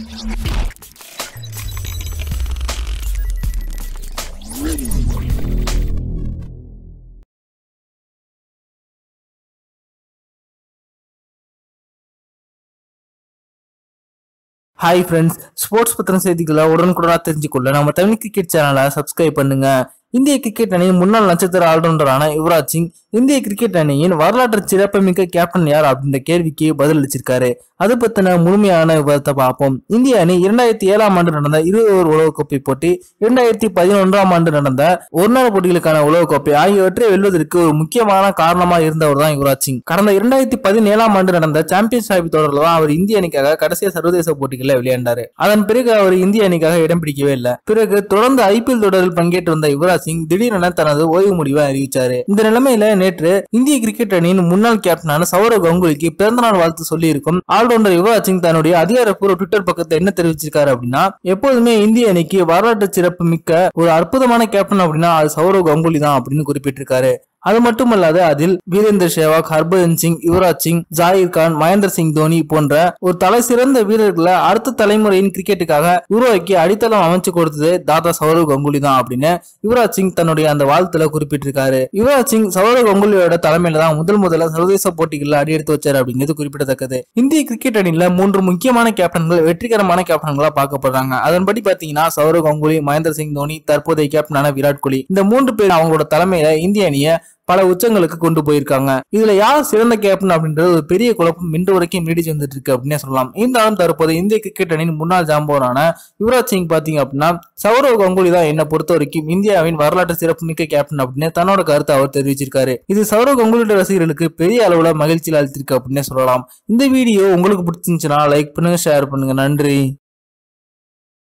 hi friends sports பத்தின செய்திகளை உடனுக்குடனா தெரிஞ்சுக்கொள்ள நம்ம தமிழ் கிரிக்கெட் சேனலை சப்ஸ்கிரைப் பண்ணுங்க இந்திய கிரிக்கெட் அணியின் முன்னாள் நட்சத்திர ஆல்ரவுண்டரான யுவராஜ் சிங் இந்திய கிரிக்கெட் அணியின் வரலாற்று சிறப்புமிக்க கேப்டன் யார் அப்படின்ற கேள்விக்கு பதில் அளிச்சிருக்காரு அது பத்தின முழுமையான விவரத்தை பார்ப்போம் இந்திய அணி இரண்டாயிரத்தி ஏழாம் ஆண்டு நடந்த இருபது ஓவர் உலகக்கோப்பை போட்டி இரண்டாயிரத்தி பதினொன்றாம் ஆண்டு நடந்த ஒருநாள் போட்டிகளுக்கான உலகக்கோப்பை ஆகியவற்றை வெல்வதற்கு ஒரு முக்கியமான காரணமா இருந்தவர் தான் யுவராஜ் சிங் கடந்த இரண்டாயிரத்தி பதினேழாம் ஆண்டு நடந்த சாம்பியன்ஸ் டிராபி தொடரில் தான் அவர் இந்திய அணிக்காக கடைசியா சர்வதேச போட்டிகளில் விளையாண்டாரு அதன் பிறகு அவர் இந்திய அணிக்காக இடம் பிடிக்கவே இல்லை பிறகு தொடர்ந்து ஐபிஎல் தொடரில் பங்கேற்று வந்த யுவராஜ் சிங் திடீரென தனது ஓய்வு முடிவை அறிவிச்சாரு இந்த நிலைமையில நேற்று இந்திய கிரிக்கெட் அணியின் முன்னாள் கேப்டனான சௌரவ் கங்குலிக்கு பிறந்தநாள் வாழ்த்து சொல்லி இருக்கும் ஆல்ரவுண்டர் யுவராஜ் சிங் தன்னுடைய அதிகாரப்பூர்வ ட்விட்டர் பக்கத்தை என்ன தெரிவிச்சிருக்காரு அப்படின்னா எப்போதுமே இந்திய அணிக்கு வரலாற்று சிறப்பு மிக்க ஒரு அற்புதமான கேப்டன் அப்படின்னா அது சௌரவ் கங்குலி தான் அப்படின்னு குறிப்பிட்டிருக்காரு அது மட்டுமல்லாது அதில் வீரேந்தர் சேவாக் ஹர்பஜன் சிங் யுவராஜ் சிங் ஜாகிர் கான் மகேந்திர சிங் தோனி போன்ற ஒரு தலை சிறந்த வீரர்களை அடுத்த தலைமுறையின் கிரிக்கெட்டுக்காக உருவாக்கி அடித்தளம் அமைச்சு கொடுத்தது தாதா சௌரவ் கங்குலி தான் அப்படின்னு யுவராஜ் சிங் தன்னுடைய அந்த வாழ்த்துல குறிப்பிட்டிருக்காரு யுவராஜ் சிங் சௌரவ் கங்குலியோட தலைமையில தான் முதல் முதல்ல சர்வதேச போட்டிகளில் அடியெடுத்து வச்சாரு அப்படிங்கிறது குறிப்பிடத்தக்கது இந்திய கிரிக்கெட் அணியில மூன்று முக்கியமான கேப்டன்கள் வெற்றிகரமான கேப்டன்களா பார்க்கப்படுறாங்க அதன்படி பாத்தீங்கன்னா சௌரவ் கங்குலி மகேந்திர சிங் தோனி தற்போதைய கேப்டனான விராட் கோலி இந்த மூன்று பேர் அவங்களோட தலைமையில இந்திய அணியை பல உச்சங்களுக்கு கொண்டு போயிருக்காங்க இதுல யார் சிறந்த கேப்டன் அப்படின்றது ஒரு பெரிய குழப்பம் இன்று வரைக்கும் நீடிச்சு வந்துட்டு இருக்கு அப்படின்னே சொல்லலாம் இருந்தாலும் தற்போது இந்திய கிரிக்கெட் அணியின் முன்னாள் ஜாம்பவரான யுவராஜ் சிங் பாத்தீங்க அப்படின்னா சௌரவ் கங்குலி தான் என்ன பொறுத்த வரைக்கும் இந்தியாவின் வரலாற்று சிறப்புமிக்க கேப்டன் அப்படின்னு தன்னோட கருத்தை அவர் தெரிவிச்சிருக்காரு இது சௌரவ் கங்குலியோட ரசிகர்களுக்கு பெரிய அளவுல மகிழ்ச்சியில் அளித்திருக்கு அப்படின்னே சொல்லலாம் இந்த வீடியோ உங்களுக்கு பிடிச்சிருந்துச்சுன்னா லைக் பண்ணுங்க ஷேர் பண்ணுங்க நன்றி